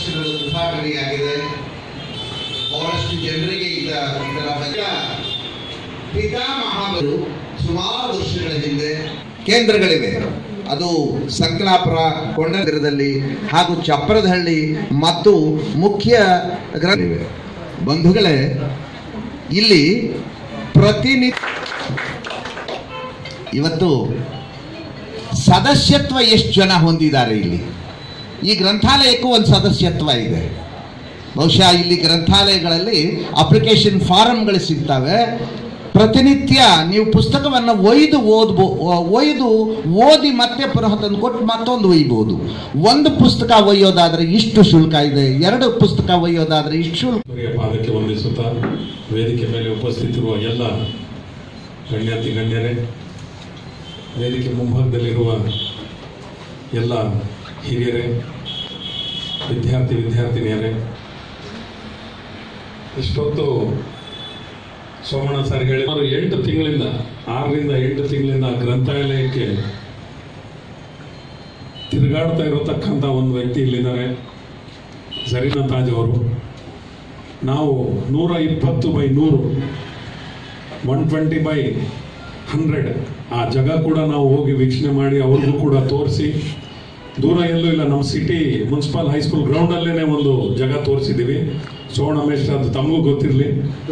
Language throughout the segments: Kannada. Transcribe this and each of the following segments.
ವರ್ಷಗಳ ತುಫಾಕರಿಯಾಗಿದೆ ಬಹಳಷ್ಟು ಜನರಿಗೆ ಇದ ಇದರ ಬಗ್ಗೆ ಪಿತಾಮಹರು ಸುಮಾರು ವರ್ಷಗಳ ಹಿಂದೆ ಕೇಂದ್ರಗಳಿವೆ ಅದು ಸಂಕಲಾಪುರ ಕೊಂಡದಿರದಲ್ಲಿ ಹಾಗೂ ಚಪ್ರದಹಳ್ಳಿ ಮತ್ತು ಮುಖ್ಯ ಗ್ರಂಥಿವೆ ಬಂಧುಗಳೇ ಇಲ್ಲಿ ಪ್ರತಿನಿತ್ಯ ಇವತ್ತು ಸದಸ್ಯತ್ವ ಎಷ್ಟು ಜನ ಹೊಂದಿದ್ದಾರೆ ಇಲ್ಲಿ ಈ ಗ್ರಂಥಾಲಯಕ್ಕೂ ಒಂದು ಸದಸ್ಯತ್ವ ಇದೆ ಬಹುಶಃ ಇಲ್ಲಿ ಗ್ರಂಥಾಲಯಗಳಲ್ಲಿ ಅಪ್ಲಿಕೇಶನ್ ಫಾರಮ್ಗಳು ಸಿಗ್ತವೆ ಪ್ರತಿನಿತ್ಯ ನೀವು ಪುಸ್ತಕವನ್ನು ಒಯ್ದು ಓದ್ಬೋ ಒಯ್ದು ಓದಿ ಮತ್ತೆ ಪುನಃ ತಂದು ಕೊಟ್ಟು ಮತ್ತೊಂದು ಒಯ್ಬೋದು ಒಂದು ಪುಸ್ತಕ ಒಯ್ಯೋದಾದರೆ ಇಷ್ಟು ಶುಲ್ಕ ಇದೆ ಎರಡು ಪುಸ್ತಕ ಒಯ್ಯೋದಾದರೆ ಇಷ್ಟು ಶುಲ್ಕ ಇವರಿಗೆ ಪಾದಕ್ಕೆ ವಂದಿಸುತ್ತಾ ವೇದಿಕೆ ಮೇಲೆ ಉಪಸ್ಥಿತಿರುವ ಎಲ್ಲ ಗಣ್ಯಾತಿ ಗಣ್ಯರೇ ವೇದಿಕೆ ಮುಂಭಾಗದಲ್ಲಿರುವ ಎಲ್ಲ ಹಿರಿಯರೇ ವಿದ್ಯಾರ್ಥಿ ವಿದ್ಯಾರ್ಥಿನಿಯರೇ ಇಷ್ಟೊತ್ತು ಸೋಮಣ್ಣ ಸರ್ ಹೇಳಿ ಸುಮಾರು ಎಂಟು ತಿಂಗಳಿಂದ ಆರರಿಂದ ಎಂಟು ತಿಂಗಳಿಂದ ಗ್ರಂಥಾಲಯಕ್ಕೆ ತಿರುಗಾಡ್ತಾ ಇರತಕ್ಕಂಥ ಒಂದು ವ್ಯಕ್ತಿ ಇಲ್ಲಿದ್ದಾರೆ ಜರೀನಾ ತಾಜ್ ಅವರು ನಾವು ನೂರ ಇಪ್ಪತ್ತು ಬೈ ನೂರು ಒನ್ ಟ್ವೆಂಟಿ ಬೈ ಹಂಡ್ರೆಡ್ ಆ ಜಾಗ ಕೂಡ ನಾವು ಹೋಗಿ ವೀಕ್ಷಣೆ ಮಾಡಿ ಅವ್ರಿಗೂ ಕೂಡ ತೋರಿಸಿ ದೂರ ಎಲ್ಲೂ ಇಲ್ಲ ನಮ್ಮ ಸಿಟಿ ಮುನ್ಸಿಪಲ್ ಹೈಸ್ಕೂಲ್ ಗ್ರೌಂಡಲ್ಲೇ ಒಂದು ಜಾಗ ತೋರಿಸಿದ್ದೀವಿ ಸೋಣ ಮೇಷ್ಟ್ರ ಅದು ತಮಗೂ ಗೊತ್ತಿರಲಿ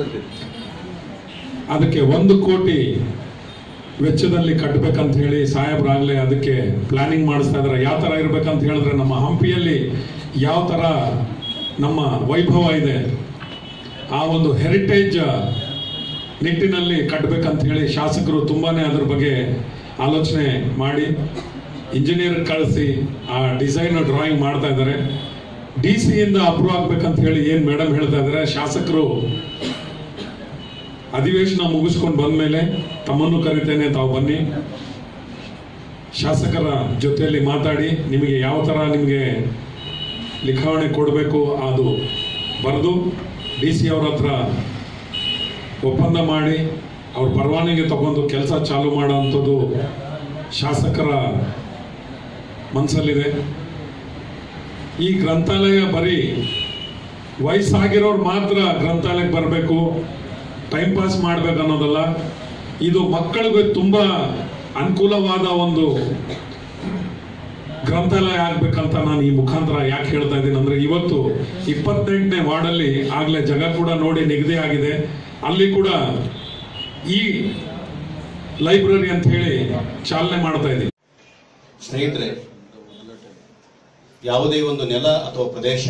ಅದಕ್ಕೆ ಒಂದು ಕೋಟಿ ವೆಚ್ಚದಲ್ಲಿ ಕಟ್ಟಬೇಕಂತ ಹೇಳಿ ಸಾಹೇಬ್ರಾಗಲೇ ಅದಕ್ಕೆ ಪ್ಲಾನಿಂಗ್ ಮಾಡಿಸ್ತಾ ಇದ್ದಾರೆ ಯಾವ ಥರ ಇರಬೇಕಂತ ಹೇಳಿದ್ರೆ ನಮ್ಮ ಹಂಪಿಯಲ್ಲಿ ಯಾವ ಥರ ನಮ್ಮ ವೈಭವ ಇದೆ ಆ ಒಂದು ಹೆರಿಟೇಜ್ ನಿಟ್ಟಿನಲ್ಲಿ ಕಟ್ಟಬೇಕಂತ ಹೇಳಿ ಶಾಸಕರು ತುಂಬಾನೇ ಅದ್ರ ಬಗ್ಗೆ ಆಲೋಚನೆ ಮಾಡಿ ಇಂಜಿನಿಯರ್ ಕಳಿಸಿ ಆ ಡಿಸೈನ್ ಡ್ರಾಯಿಂಗ್ ಮಾಡ್ತಾ ಇದ್ದಾರೆ ಡಿ ಸಿಯಿಂದ ಅಪ್ರೂವ್ ಆಗ್ಬೇಕಂತ ಹೇಳಿ ಏನು ಮೇಡಮ್ ಹೇಳ್ತಾ ಇದ್ದಾರೆ ಶಾಸಕರು ಅಧಿವೇಶನ ಮುಗಿಸ್ಕೊಂಡು ಬಂದ್ಮೇಲೆ ತಮ್ಮನ್ನು ಕರಿತೇನೆ ತಾವು ಬನ್ನಿ ಶಾಸಕರ ಜೊತೆಯಲ್ಲಿ ಮಾತಾಡಿ ನಿಮಗೆ ಯಾವ ಥರ ನಿಮಗೆ ಲಿಖಾವಣೆ ಕೊಡಬೇಕು ಅದು ಬರೆದು ಡಿ ಸಿ ಅವ್ರ ಹತ್ರ ಒಪ್ಪಂದ ಮಾಡಿ ಅವ್ರ ಪರವಾನಗಿ ತಗೊಂಡು ಕೆಲಸ ಚಾಲು ಮಾಡೋವಂಥದ್ದು ಶಾಸಕರ ಮನಸ್ಸಲ್ಲಿದೆ ಈ ಗ್ರಂಥಾಲಯ ಬರೀ ವಯಸ್ಸಾಗಿರೋರು ಮಾತ್ರ ಗ್ರಂಥಾಲಯಕ್ಕೆ ಬರಬೇಕು ಟೈಮ್ ಪಾಸ್ ಮಾಡ್ಬೇಕು ಅನ್ನೋದಲ್ಲ ಇದು ಮಕ್ಕಳಿಗೆ ತುಂಬ ಅನುಕೂಲವಾದ ಒಂದು ಗ್ರಂಥಾಲಯ ಆಗ್ಬೇಕಂತ ನಾನು ಈ ಮುಖಾಂತರ ಯಾಕೆ ಹೇಳ್ತಾ ಇದ್ದೀನಿ ಅಂದ್ರೆ ಇವತ್ತು ಇಪ್ಪತ್ತೆಂಟನೇ ವಾರ್ಡಲ್ಲಿ ಆಗ್ಲೇ ಜಾಗ ಕೂಡ ನೋಡಿ ನಿಗದಿ ಆಗಿದೆ ಅಲ್ಲಿ ಕೂಡ ಈ ಲೈಬ್ರರಿ ಅಂತ ಹೇಳಿ ಚಾಲನೆ ಮಾಡ್ತಾ ಇದ್ದೀವಿ ಸ್ನೇಹಿತರೆ ಯಾವುದೇ ಒಂದು ನೆಲ ಅಥವಾ ಪ್ರದೇಶ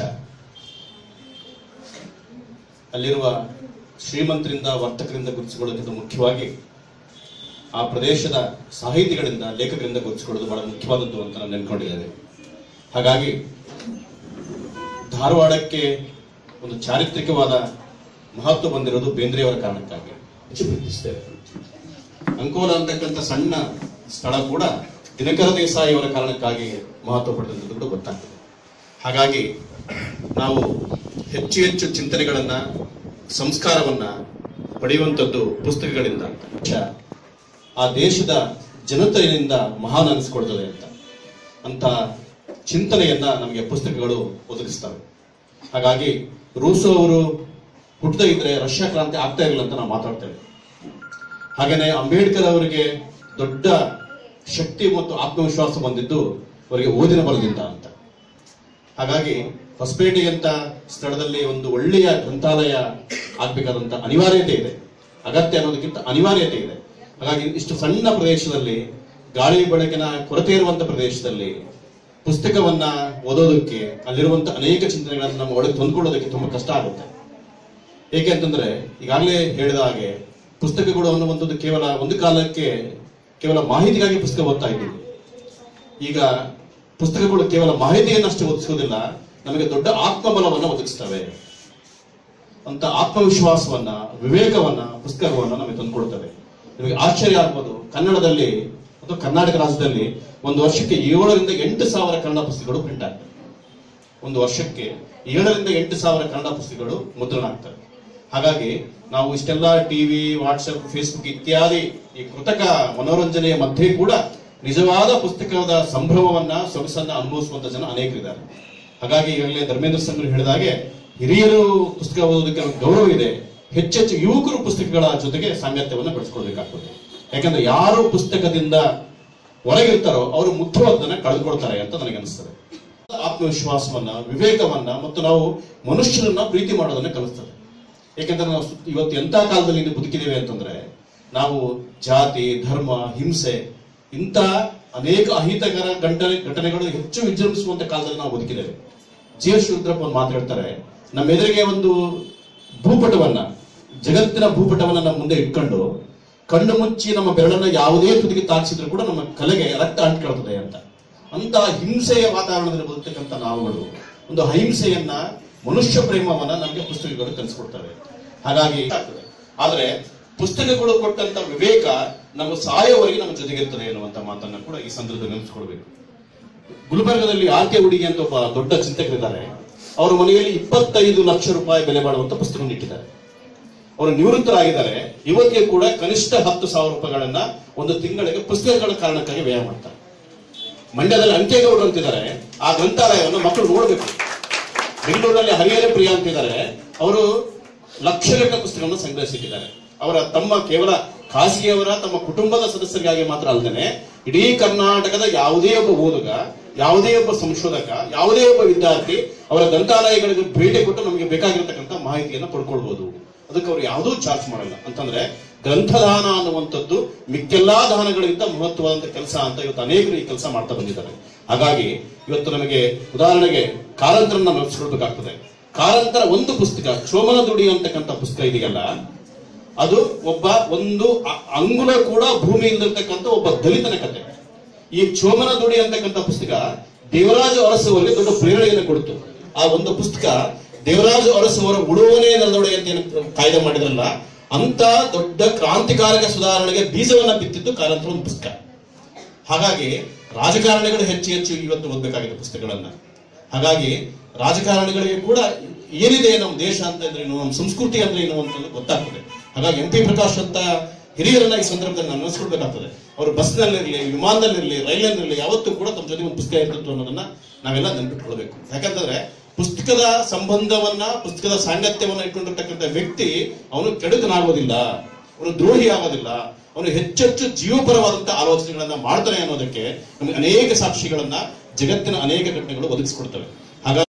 ಅಲ್ಲಿರುವ ಶ್ರೀಮಂತರಿಂದ ವರ್ತಕರಿಂದ ಗುರುತಿಸಿಕೊಳ್ಳೋದಕ್ಕಿಂತ ಮುಖ್ಯವಾಗಿ ಆ ಪ್ರದೇಶದ ಸಾಹಿತಿಗಳಿಂದ ಲೇಖಕರಿಂದ ಗುರುತಿಸಿಕೊಳ್ಳೋದು ಬಹಳ ಮುಖ್ಯವಾದದ್ದು ಅಂತ ನಾನು ನೆನ್ಕೊಂಡಿದ್ದೇನೆ ಹಾಗಾಗಿ ಧಾರವಾಡಕ್ಕೆ ಒಂದು ಚಾರಿತ್ರಿಕವಾದ ಮಹತ್ವ ಬಂದಿರೋದು ಬೇಂದ್ರೆಯವರ ಕಾರಣಕ್ಕಾಗಿ ಹೆಚ್ಚು ಪ್ರೀತಿಸ್ತೇವೆ ಅಂಕೋಲ ಅಂತಕ್ಕಂಥ ಸಣ್ಣ ಸ್ಥಳ ಕೂಡ ದಿನಕರ ದೇಸಾಯಿ ಅವರ ಕಾರಣಕ್ಕಾಗಿ ಮಹತ್ವ ಪಡೆದಂಥದ್ದು ಕೂಡ ಗೊತ್ತಾಗ್ತದೆ ಹಾಗಾಗಿ ನಾವು ಹೆಚ್ಚು ಹೆಚ್ಚು ಚಿಂತನೆಗಳನ್ನ ಸಂಸ್ಕಾರವನ್ನ ಪಡೆಯುವಂಥದ್ದು ಪುಸ್ತಕಗಳಿಂದ ಶ- ಆ ದೇಶದ ಜನತೆಯಿಂದ ಮಹಾನ್ ಅನಿಸ್ಕೊಳ್ತದೆ ಅಂತ ಅಂತ ಚಿಂತನೆಯನ್ನ ನಮಗೆ ಪುಸ್ತಕಗಳು ಒದಗಿಸ್ತವೆ ಹಾಗಾಗಿ ರೂಸೋ ಅವರು ಹುಟ್ಟದೇ ಇದ್ರೆ ರಷ್ಯಾ ಕ್ರಾಂತಿ ಆಗ್ತಾ ಇರಲಿಲ್ಲ ಅಂತ ನಾವು ಮಾತಾಡ್ತೇವೆ ಹಾಗೇನೆ ಅಂಬೇಡ್ಕರ್ ಅವರಿಗೆ ದೊಡ್ಡ ಶಕ್ತಿ ಮತ್ತು ಆತ್ಮವಿಶ್ವಾಸ ಬಂದಿದ್ದು ಅವರಿಗೆ ಓದಿನ ಬಲದಿಂದ ಅಂತ ಹಾಗಾಗಿ ಹೊಸಪೇಟೆ ಅಂತ ಸ್ಥಳದಲ್ಲಿ ಒಂದು ಒಳ್ಳೆಯ ಗ್ರಂಥಾಲಯ ಆಗ್ಬೇಕಾದಂತ ಅನಿವಾರ್ಯತೆ ಇದೆ ಅಗತ್ಯ ಅನ್ನೋದಕ್ಕಿಂತ ಅನಿವಾರ್ಯತೆ ಇದೆ ಹಾಗಾಗಿ ಇಷ್ಟು ಸಣ್ಣ ಪ್ರದೇಶದಲ್ಲಿ ಗಾಳಿ ಬೆಳಕಿನ ಕೊರತೆ ಇರುವಂತ ಪ್ರದೇಶದಲ್ಲಿ ಪುಸ್ತಕವನ್ನ ಓದೋದಕ್ಕೆ ಅಲ್ಲಿರುವಂತ ಅನೇಕ ಚಿಂತನೆಗಳನ್ನು ನಮ್ಮ ಒಳಗೆ ತಂದುಕೊಳ್ಳೋದಕ್ಕೆ ತುಂಬಾ ಕಷ್ಟ ಆಗುತ್ತೆ ಏಕೆ ಅಂತಂದ್ರೆ ಈಗಾಗಲೇ ಹೇಳಿದ ಹಾಗೆ ಪುಸ್ತಕಗಳು ಅನ್ನುವಂಥದ್ದು ಕೇವಲ ಒಂದು ಕಾಲಕ್ಕೆ ಕೇವಲ ಮಾಹಿತಿಗಾಗಿ ಪುಸ್ತಕ ಓದ್ತಾ ಇದ್ದೀವಿ ಈಗ ಪುಸ್ತಕಗಳು ಕೇವಲ ಮಾಹಿತಿಯನ್ನಷ್ಟೇ ಒದಗಿಸೋದಿಲ್ಲ ನಮಗೆ ದೊಡ್ಡ ಆತ್ಮಬಲವನ್ನ ಒದಗಿಸ್ತವೆ ಅಂತ ಆತ್ಮವಿಶ್ವಾಸವನ್ನ ವಿವೇಕವನ್ನ ಪುಸ್ತಕವನ್ನ ನಮಗೆ ತಂದುಕೊಡ್ತವೆ ನಿಮಗೆ ಆಶ್ಚರ್ಯ ಆಗ್ಬೋದು ಕನ್ನಡದಲ್ಲಿ ಅಥವಾ ಕರ್ನಾಟಕ ರಾಜ್ಯದಲ್ಲಿ ಒಂದು ವರ್ಷಕ್ಕೆ ಏಳರಿಂದ ಎಂಟು ಸಾವಿರ ಕನ್ನಡ ಪುಸ್ತಕಗಳು ಪ್ರಿಂಟ್ ಆಗ್ತವೆ ಒಂದು ವರ್ಷಕ್ಕೆ ಏಳರಿಂದ ಎಂಟು ಸಾವಿರ ಕನ್ನಡ ಪುಸ್ತಕಗಳು ಮುದ್ರಣ ಆಗ್ತವೆ ಹಾಗಾಗಿ ನಾವು ಇಷ್ಟೆಲ್ಲ ಟಿವಿ ವಾಟ್ಸಪ್ ಫೇಸ್ಬುಕ್ ಇತ್ಯಾದಿ ಈ ಕೃತಕ ಮನೋರಂಜನೆಯ ಮಧ್ಯೆ ಕೂಡ ನಿಜವಾದ ಪುಸ್ತಕದ ಸಂಭ್ರಮವನ್ನ ಸೊಗಸನ್ನ ಅನುಭವಿಸುವಂತ ಜನ ಅನೇಕರಿದ್ದಾರೆ ಹಾಗಾಗಿ ಈಗಾಗಲೇ ಧರ್ಮೇಂದ್ರ ಸಂಘರು ಹೇಳಿದ ಹಾಗೆ ಹಿರಿಯರು ಪುಸ್ತಕ ಓದೋದಕ್ಕೆ ಅವ್ರಿಗೆ ಗೌರವ ಇದೆ ಹೆಚ್ಚೆಚ್ಚು ಯುವಕರು ಪುಸ್ತಕಗಳ ಜೊತೆಗೆ ಸಾಂಗತ್ಯವನ್ನು ಬೆಳೆಸ್ಕೊಳ್ಬೇಕಾಗ್ತದೆ ಯಾಕಂದ್ರೆ ಯಾರು ಪುಸ್ತಕದಿಂದ ಹೊರಗಿರ್ತಾರೋ ಅವರು ಮುಖ್ಯವಾದನ್ನ ಕಳೆದುಕೊಳ್ತಾರೆ ಅಂತ ನನಗೆ ಅನಿಸ್ತದೆ ಆತ್ಮವಿಶ್ವಾಸವನ್ನ ವಿವೇಕವನ್ನ ಮತ್ತು ನಾವು ಮನುಷ್ಯರನ್ನ ಪ್ರೀತಿ ಮಾಡೋದನ್ನ ಕಲಿಸ್ತದೆ ಯಾಕಂದ್ರೆ ನಾವು ಸು- ಇವತ್ತು ಎಂಥ ಕಾಲದಲ್ಲಿ ಇಂದು ಬದುಕಿದ್ದೇವೆ ಅಂತಂದ್ರೆ ನಾವು ಜಾತಿ ಧರ್ಮ ಹಿಂಸೆ ಇಂಥ ಅನೇಕ ಅಹಿತಕರ ಘಟನೆ ಘಟನೆಗಳು ಹೆಚ್ಚು ವಿಜೃಂಭಿಸುವಂತ ಕಾಲದಲ್ಲಿ ನಾವು ಬದುಕಿದ್ದೇವೆ ಜಿ ಎಸ್ ಶಿವರುದ್ರಪ್ಪ ಒಂದು ಮಾತಾಡ್ತಾರೆ ನಮ್ಮ ಎದುರಿಗೆ ಒಂದು ಭೂಪಟವನ್ನ ಜಗತ್ತಿನ ಭೂಪಟವನ್ನ ನಮ್ಮ ಮುಂದೆ ಇಟ್ಕೊಂಡು ಕಣ್ಣು ಮುಚ್ಚಿ ನಮ್ಮ ಬೆರಳನ್ನ ಯಾವುದೇ ತುದಿಗೆ ತಾಗಿಸಿದ್ರು ಕೂಡ ನಮ್ಮ ಕಲೆಗೆ ರಕ್ತ ಅಂಟ್ಕೊಳ್ತದೆ ಅಂತ ಅಂತ ಹಿಂಸೆಯ ವಾತಾವರಣದಲ್ಲಿ ಬದುಕ್ತಕ್ಕಂಥ ನಾವುಗಳು ಒಂದು ಅಹಿಂಸೆಯನ್ನ ಮನುಷ್ಯ ಪ್ರೇಮವನ್ನ ನಮಗೆ ಪುಸ್ತಕಗಳು ಕಲಿಸ್ಕೊಡ್ತವೆ ಹಾಗಾಗಿ ಆಗ್ತದೆ ಆದ್ರೆ ಪುಸ್ತಕಗಳು ಕೊಟ್ಟಂತ ವಿವೇಕ ನಮ್ಮ ಸಾಯೋವರೆಗೆ ನಮ್ಮ ಜೊತೆಗಿರ್ತದೆ ಎನ್ನುವಂತ ಮಾತನ್ನ ಕೂಡ ಈ ಸಂದರ್ಭದಲ್ಲಿ ನೆನೆಸ್ಕೊಳ್ಬೇಕು ಗುಲ್ಬರ್ಗದಲ್ಲಿ ಆರ್ ಕೆ ಹುಡುಗಿ ಅಂತ ಒಬ್ಬ ದೊಡ್ಡ ಚಿಂತಕರಿದ್ದಾರೆ ಅವರ ಮನೆಯಲ್ಲಿ ಇಪ್ಪತ್ತೈದು ಲಕ್ಷ ರೂಪಾಯಿ ಬೆಲೆ ಬಾಳುವಂತ ಪುಸ್ತಕ ಇಟ್ಟಿದ್ದಾರೆ ಅವರು ನಿವೃತ್ತರಾಗಿದ್ದಾರೆ ಇವತ್ತಿಗೆ ಕೂಡ ಕನಿಷ್ಠ ಹತ್ತು ಸಾವಿರ ರೂಪಾಯಿಗಳನ್ನ ಒಂದು ತಿಂಗಳಿಗೆ ಪುಸ್ತಕಗಳ ಕಾರಣಕ್ಕಾಗಿ ವ್ಯಯ ಮಾಡ್ತಾರೆ ಮಂಡ್ಯದಲ್ಲಿ ಅಂಕೇಗೌಡರು ಅಂತಿದ್ದಾರೆ ಆ ಗ್ರಂಥಾಲಯವನ್ನು ಮಕ್ಕಳು ನೋಡಬೇಕು ಬೆಂಗಳೂರಿನಲ್ಲಿ ಹರಿಹರ ಪ್ರಿಯ ಅಂತಿದ್ದಾರೆ ಅವರು ಲಕ್ಷಗಟ್ಟಲೆ ಪುಸ್ತಕಗಳನ್ನು ಸಂಗ್ರಹಿಸಿಟ್ಟಿದ್ದಾರೆ ಅವರ ತಮ್ಮ ಕೇವಲ ಖಾಸಗಿಯವರ ತಮ್ಮ ಕುಟುಂಬದ ಸದಸ್ಯರಿಗಾಗಿ ಮಾತ್ರ ಅಲ್ಲದೆ ಇಡೀ ಕರ್ನಾಟಕದ ಯಾವುದೇ ಒಬ್ಬ ಓದುಗ ಯಾವುದೇ ಒಬ್ಬ ಸಂಶೋಧಕ ಯಾವುದೇ ಒಬ್ಬ ವಿದ್ಯಾರ್ಥಿ ಅವರ ಗ್ರಂಥಾಲಯಗಳಿಗೆ ಭೇಟಿ ಕೊಟ್ಟು ನಮಗೆ ಬೇಕಾಗಿರತಕ್ಕಂಥ ಮಾಹಿತಿಯನ್ನು ಪಡ್ಕೊಳ್ಬಹುದು ಅದಕ್ಕೆ ಅವರು ಯಾವುದೂ ಚಾರ್ಜ್ ಮಾಡಲ್ಲ ಅಂತಂದ್ರೆ ಗ್ರಂಥದಾನ ಅನ್ನುವಂಥದ್ದು ಮಿಕ್ಕೆಲ್ಲಾ ದಾನಗಳಿಗಿಂತ ಮಹತ್ವವಾದಂತ ಕೆಲಸ ಅಂತ ಇವತ್ತು ಅನೇಕರು ಈ ಕೆಲಸ ಮಾಡ್ತಾ ಬಂದಿದ್ದಾರೆ ಹಾಗಾಗಿ ಇವತ್ತು ನಮಗೆ ಉದಾಹರಣೆಗೆ ಕಾರಂತರನ್ನ ನೆನೆಸ್ಕೊಳ್ಬೇಕಾಗ್ತದೆ ಕಾರಂತರ ಒಂದು ಪುಸ್ತಕ ಚೋಮನ ದುಡಿ ಅಂತಕ್ಕಂಥ ಪುಸ್ತಕ ಇದೆಯಲ್ಲ ಅದು ಒಬ್ಬ ಒಂದು ಅ- ಅಂಗುಲ ಕೂಡ ಭೂಮಿ ಇಲ್ದಿರ್ತಕ್ಕಂಥ ಒಬ್ಬ ದಲಿತನ ಕತೆ ಈ ಚೋಮನ ದುಡಿ ಅಂತಕ್ಕಂಥ ಪುಸ್ತಕ ದೇವರಾಜ ಅರಸು ಅವರಿಗೆ ದೊಡ್ಡ ಪ್ರೇರಣೆಯನ್ನು ಕೊಡ್ತು ಆ ಒಂದು ಪುಸ್ತಕ ದೇವರಾಜ ಅರಸು ಅವರ ಉಳುವನೇ ನಲ್ಲೊಡೆ ಅಂತ ಏನು ಕಾಯ್ದೆ ಮಾಡಿದ್ರಲ್ಲ ಅಂತ ದೊಡ್ಡ ಕ್ರಾಂತಿಕಾರಕ ಸುಧಾರಣೆಗೆ ಬೀಜವನ್ನ ಬಿತ್ತಿದ್ದು ಕಾರಂತರ ಒಂದು ಪುಸ್ತಕ ಹಾಗಾಗಿ ರಾಜಕಾರಣಿಗಳು ಹೆಚ್ಚು ಹೆಚ್ಚು ಇವತ್ತು ಓದಬೇಕಾಗಿದೆ ಪುಸ್ತಕಗಳನ್ನ ಹಾಗಾಗಿ ರಾಜಕಾರಣಿಗಳಿಗೆ ಕೂಡ ಏನಿದೆ ನಮ್ಮ ದೇಶ ಅಂತ ಅಂದ್ರೆ ಏನು ನಮ್ಮ ಸಂಸ್ಕೃತಿ ಅಂದ್ರೆ ಏನು ಅಂತ ಗೊತ್ತಾಗ್ತದೆ ಹಾಗಾಗಿ ಎಂ ಪಿ ಪ್ರಕಾಶ್ ಅಂತ ಹಿರಿಯರನ್ನ ಈ ಸಂದರ್ಭದಲ್ಲಿ ನಾನು ನೆನೆಸ್ಕೊಳ್ಬೇಕಾಗ್ತದೆ ಅವರು ಬಸ್ನಲ್ಲಿರಲಿ ವಿಮಾನದಲ್ಲಿರಲಿ ರೈಲಿನಲ್ಲಿರಲಿ ಯಾವತ್ತೂ ಕೂಡ ತಮ್ಮ ಜೊತೆ ಒಂದು ಪುಸ್ತಕ ಇರ್ತಿತ್ತು ಅನ್ನೋದನ್ನ ನಾವೆಲ್ಲ ನೆನ್ಪಿಟ್ಕೊಳ್ಬೇಕು ಯಾಕಂತಂದ್ರೆ ಪುಸ್ತಕದ ಸಂಬಂಧವನ್ನ ಪುಸ್ತಕದ ಸಾಂಗತ್ಯವನ್ನ ಇಟ್ಕೊಂಡಿರ್ತಕ್ಕಂಥ ವ್ಯಕ್ತಿ ಅವನು ಕೆಡುಕನಾಗೋದಿಲ್ಲ ಅವನು ದ್ರೋಹಿ ಆಗೋದಿಲ್ಲ ಅವನು ಹೆಚ್ಚೆಚ್ಚು ಜೀವಪರವಾದಂತಹ ಆಲೋಚನೆಗಳನ್ನ ಮಾಡ್ತಾನೆ ಅನ್ನೋದಕ್ಕೆ ನಮಗೆ ಅನೇಕ ಸಾಕ್ಷಿಗಳನ್ನ ಜಗತ್ತಿನ ಅನೇಕ ಘಟನೆಗಳು ಒದಗಿಸಿಕೊಡ್ತವೆ ಹಾಗಾಗಿ